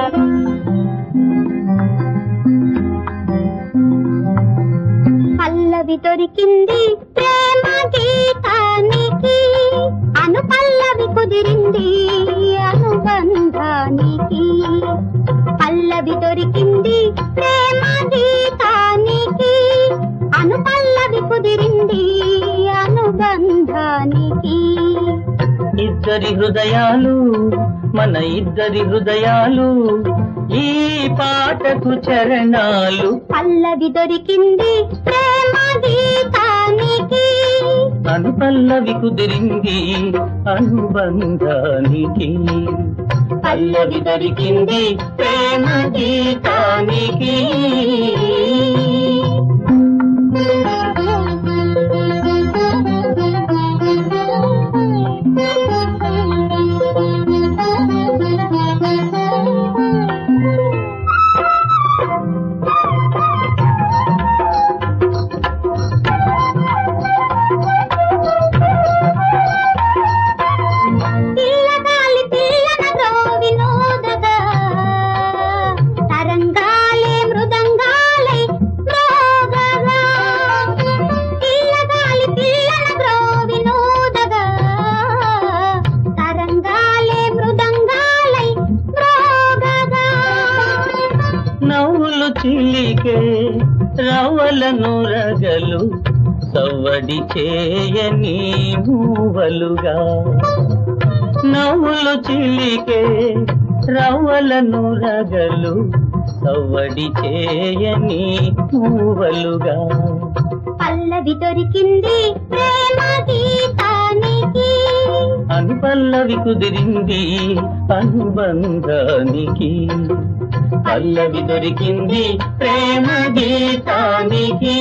పల్లవి దొరికింది ప్రేమ గీతానికి అను పల్లవి కుదిరింది అనుబంధానికి పల్లవి దొరికింది ప్రేమ గీతానికి అను పల్లవి కుదిరింది అనుబంధానికి ఇద్దరి హృదయాలు మన ఇద్దరి హృదయాలు ఈ పాటకు చరణాలు పల్లవి దొరికింది ప్రేమ గీతానికి అను పల్లవి కుదిరింది అనుబంధానికి పల్లవి దొరికింది ప్రేమ గీతానికి పిల్లగాలి పిల్లన గ్రోవి నోదగా తరంగాలే మృదంగాలై మ్రోగగా పిల్లగాలి పిల్లన గ్రోవి నోదగా తరంగాలే మృదంగాలై మ్రోగగా నవ్వులు చిలికే రవ్వలను రగలు సవ్వడి చేయని మూవలుగా నవ్వులు చిలికే రవ్వలను రగలు సవ్వడి చేయని మూవలుగా పల్లవి దొరికింది ప్రేమ గీతానికి అను పల్లవి కుదిరింది అనుబంధానికి పల్లవి దొరికింది ప్రేమ గీతానికి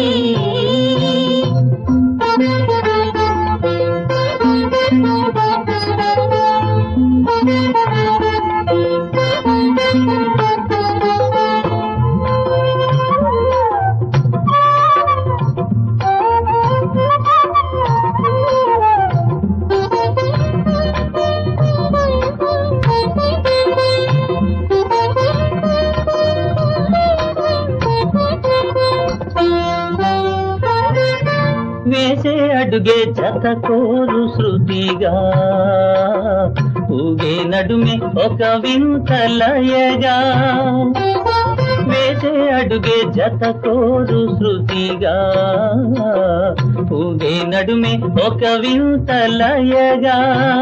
వేసే అడుగే జత కోరు శృతిగా ఊగే నడుమే ఒక వింత లయగా వేసే అడుగే జత కోరు శృతిగా ఊగే నడుమే ఒక వింత లయగా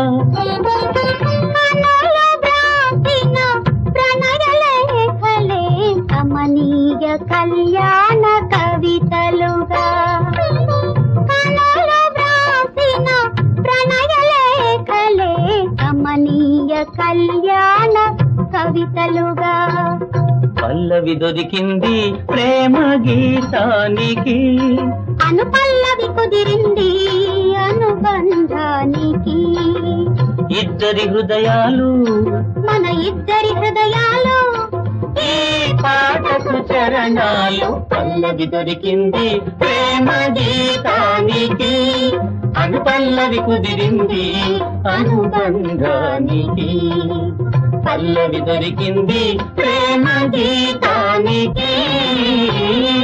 కనుల వ్రాసిన ప్రణయలేఖలే కమనీయ కళ్యాణ కవితలుగా కనుల వ్రాసిన ప్రణయలేఖలే కమనీయ కళ్యాణ కవితలుగా పల్లవి దొరికింది ప్రేమ గీతానికి అను పల్లవి కుదిరింది అనుబంధానికి ఇద్దరి హృదయాలు మన ఇద్దరి హృదయాలు ఈ పాటకు చరణాలు పల్లవి దొరికింది ప్రేమ గీతానికి అను పల్లవి కుదిరింది అనుబంధానికి పల్లవి దొరికింది ప్రేమ గీతానికి